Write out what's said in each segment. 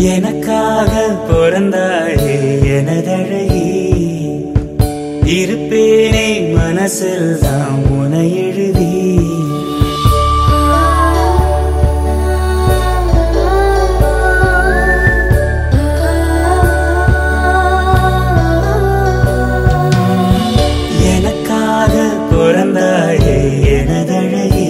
எனக்காக பிறந்தாயே எனதழகி இருப்பேனே மனசில் தான் உனை எழுதி எனக்காக பிறந்தாயே எனதழகி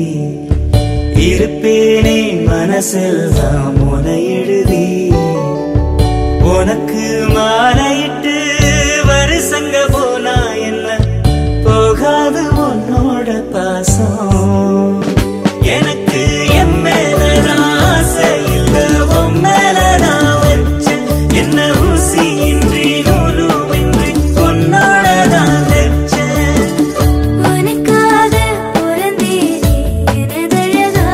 இருப்பேனே மனசில் தான் உனை எழுதி உனக்கு மாலையிட்டு வருஷங்க போனா என்ன போகாது உன்னோட பாசம் எனக்கு என் மேலதான் ஆசை இல்ல உன் மேலதான் வச்சேன் என்ன ஊசியின்றி நூலுமின்றி உன்னோட தான் வச்சேன் உனக்காக பிறந்தேனே எனதழகா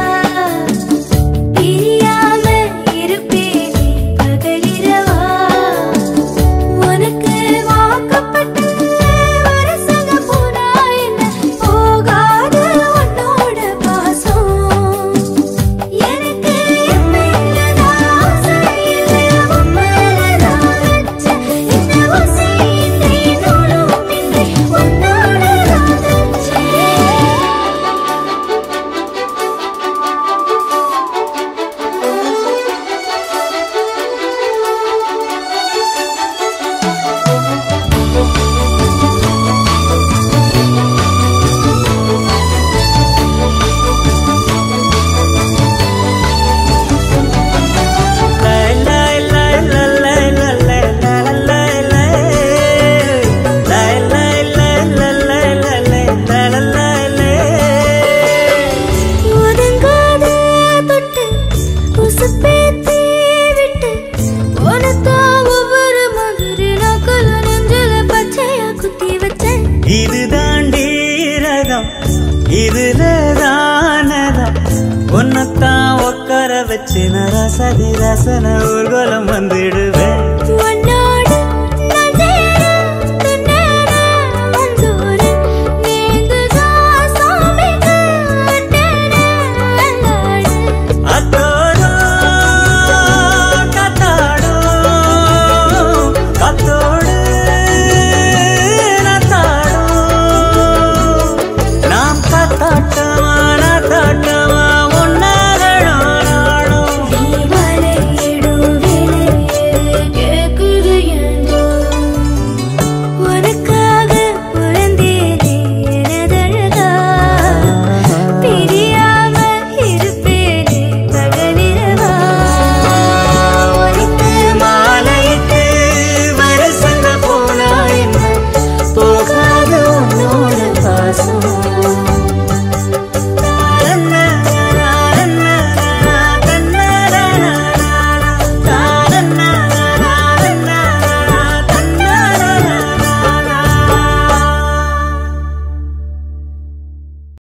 பிரியாம இருப்பேனே பகலிரவா உனக்கு வாக்கப்பட்ட வருஷங்க போனா என்ன போகாத உன்னோட பாசம் எனக்கு என் மேலதான் ஆசை இல்லை உன் மேலதான் வச்சேன் என்ன ஊசியின்றி நூலுமின்றி உன்னோட தான் வச்சேன் ஒதுங்காத தொட்டு உசுப்பேத்தி விட்டு உனக்கா ஒவ்வொரு மாதிரி நக்கல நெஞ்சில பச்சையா குத்தி வச்சேன் இது தாண்டி ரகம் இதுல தானதம் உன்னத்தான் உட்கார வச்சு ரசதி ரசன ஊர்வலம் வந்துடுவேன்